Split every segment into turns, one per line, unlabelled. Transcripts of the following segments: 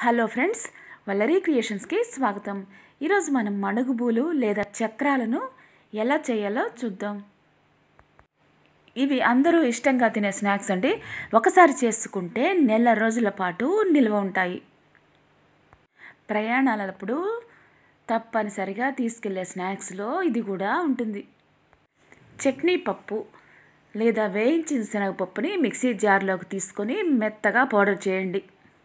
hello friends Vallari క్రియేషన్స్కి స్వాగతం ఈరోజు మనం మణుగుబూలు లేదా చక్రాలను ఎలా చేయాలో చూద్దాం ఇవి అందరూ ఇష్టంగా తినే స్నాక్స్ అండి ఒకసారి చేసుకుంటే నెల రోజుల పాటు నిల్వ ఉంటాయి ప్రయాణాలప్పుడు తప్పనిసరిగా తీసుకెళ్లే స్నాక్స్లో ఇది కూడా ఉంటుంది చట్నీ పప్పు లేదా వేయించిన శనగపప్పుని మిక్సీ జార్లోకి తీసుకొని మెత్తగా పౌడర్ చేయండి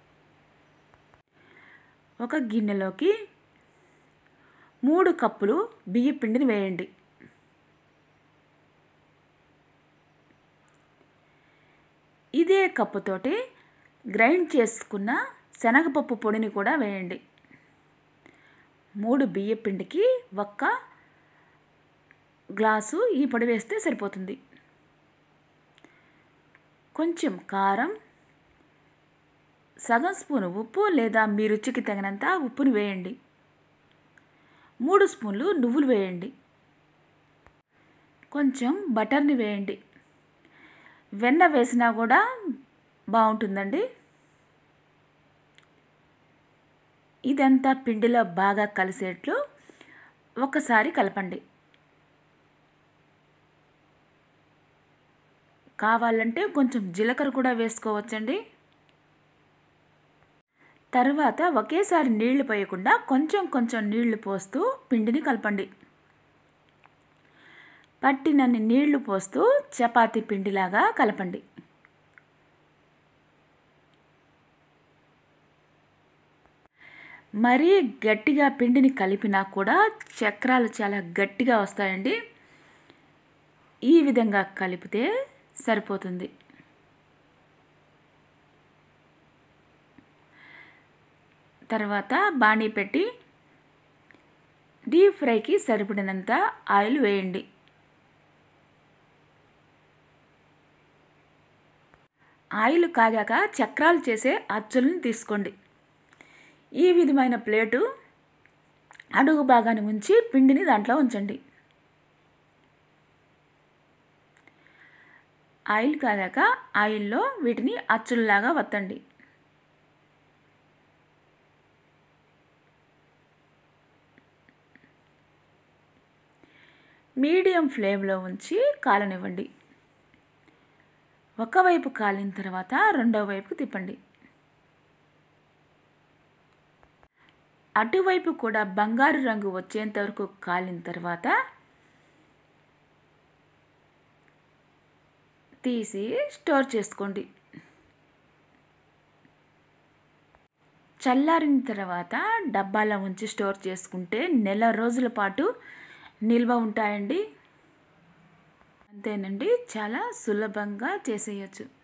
ఒక గిన్నెలోకి మూడు కప్పులు బియ్య పిండిని వేయండి ఇదే కప్పుతోటి గ్రైండ్ చేసుకున్న శనగపప్పు పొడిని కూడా వేయండి మూడు బియ్య పిండికి ఒక్క గ్లాసు ఈ పొడి వేస్తే సరిపోతుంది కొంచెం కారం సగం స్పూన్ ఉప్పు లేదా మీ రుచికి తగినంత ఉప్పుని వేయండి మూడు స్పూన్లు నువ్వులు వేయండి కొంచెం బటర్ని వేయండి వెన్న వేసినా కూడా బాగుంటుందండి ఇదంతా పిండిలో బాగా కలిసేట్లు ఒకసారి కలపండి కావాలంటే కొంచెం జీలకర్ర కూడా వేసుకోవచ్చండి తర్వాత ఒకేసారి నీళ్లు పోయకుండా కొంచెం కొంచెం నీళ్లు పోస్తూ పిండిని కలపండి పట్టినన్ని నీళ్లు పోస్తూ చపాతీ పిండిలాగా కలపండి మరీ గట్టిగా పిండిని కలిపినా కూడా చక్రాలు చాలా గట్టిగా వస్తాయండి ఈ విధంగా కలిపితే సరిపోతుంది తర్వాత బాణీ పెట్టి డీప్ ఫ్రైకి సరిపడినంత ఆయిల్ వేయండి ఆయిల్ కాగాక చక్రాలు చేసే అచ్చులను తీసుకోండి ఈ విధమైన ప్లేటు అడుగు భాగాన్ని ఉంచి పిండిని దాంట్లో ఉంచండి ఆయిల్ కాగాక ఆయిల్లో వీటిని అచ్చుల్లాగా వత్తండి మీడియం ఫ్లేమ్లో ఉంచి కాలనివ్వండి ఒకవైపు కాలిన తర్వాత రెండో వైపుకు తిప్పండి అటువైపు కూడా బంగారు రంగు వచ్చేంత వరకు కాలిన తర్వాత తీసి స్టోర్ చేసుకోండి చల్లారిన తర్వాత డబ్బాలో ఉంచి స్టోర్ చేసుకుంటే నెల రోజుల పాటు నిల్వ ఉంటాయండి అంతేనండి చాలా సులభంగా చేసేయచ్చు